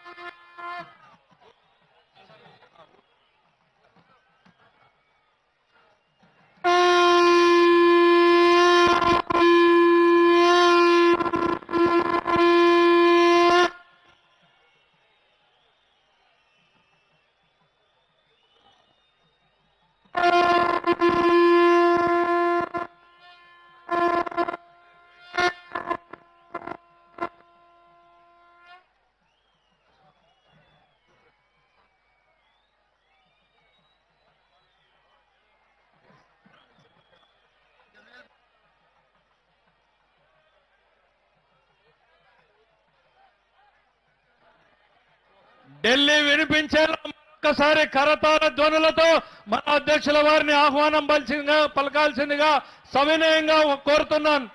ఢిల్లీ వినిపించేలా ఒక్కసారి కరతాళ ధ్వనులతో మన అధ్యక్షుల వారిని ఆహ్వానం పలిసిందిగా పలకాల్సిందిగా సవినయంగా కోరుతున్నాను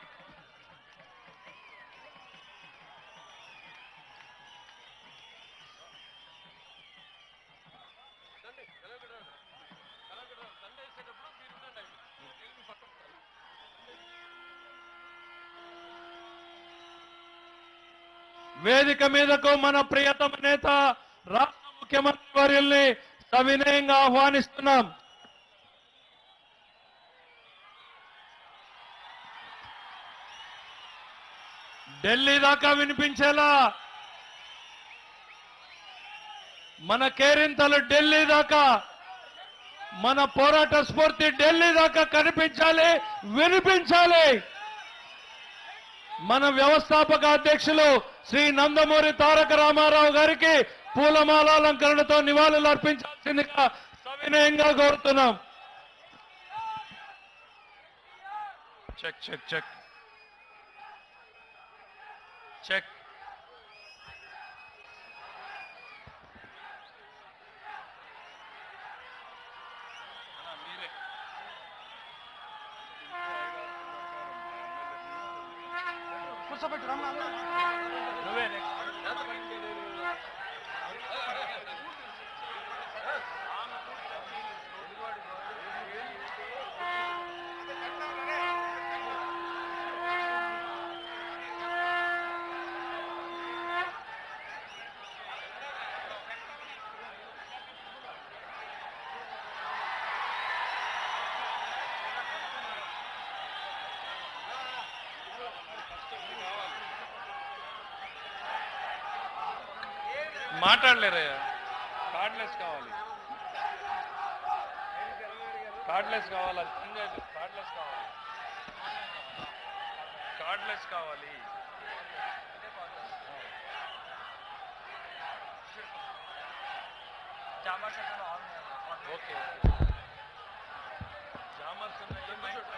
వేదిక మీదకు మన ప్రియతమ నేత రాష్ట్ర ముఖ్యమంత్రి వర్యుల్ని సవినయంగా ఆహ్వానిస్తున్నాం ఢిల్లీ దాకా వినిపించేలా మన కేరింతలు ఢిల్లీ దాకా మన పోరాట స్ఫూర్తి ఢిల్లీ దాకా కనిపించాలి వినిపించాలి మన వ్యవస్థాపక అధ్యక్షులు శ్రీ నందమూరి తారక రామారావు గారికి పూలమాలాలంకరణతో నివాళులు అర్పించాల్సిందిగా సవినయంగా కోరుతున్నాం చెక్ చెక్ చెక్ చెక్ కూర్చోబెట్టు రమ్మా అన్న. నువ్వే మాట్లాడలేరయ్యా కార్డ్లెస్ కావాలి కార్డ్లెస్ కావాలి కార్డ్లెస్ కావాలి కార్డ్లెస్ కావాలి ఓకే జామర్స్ ఉన్నాయి